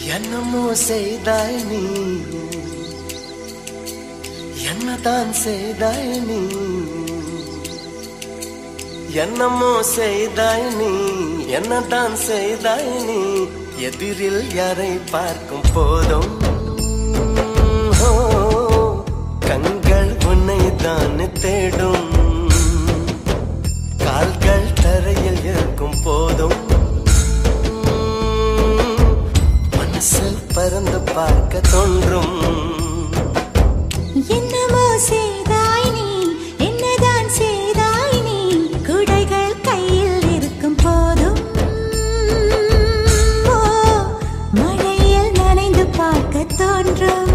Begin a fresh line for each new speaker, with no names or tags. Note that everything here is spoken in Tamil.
என்னமோ செய்தாய் நீ என்னதான் செய்தாய் நீ என்னமோ செய்தாய் நீ என்னதான் செய்தாய் நீ எதிரில் யாரை பார்க்கும் போதும் ஓ, கண்கள் உன்னை தான் தேடும் கால்கள் தரையில் இருக்கும் போதும் மனசில் பறந்து பார்க்க தோன்றும்
என்னமோ செய்தாய் நீ என்னதான் செய்தாய் நீ குடைகள் கையில் இருக்கும் போதும் ஓ, மழையில் நனைந்து பார்க்க தோன்றும்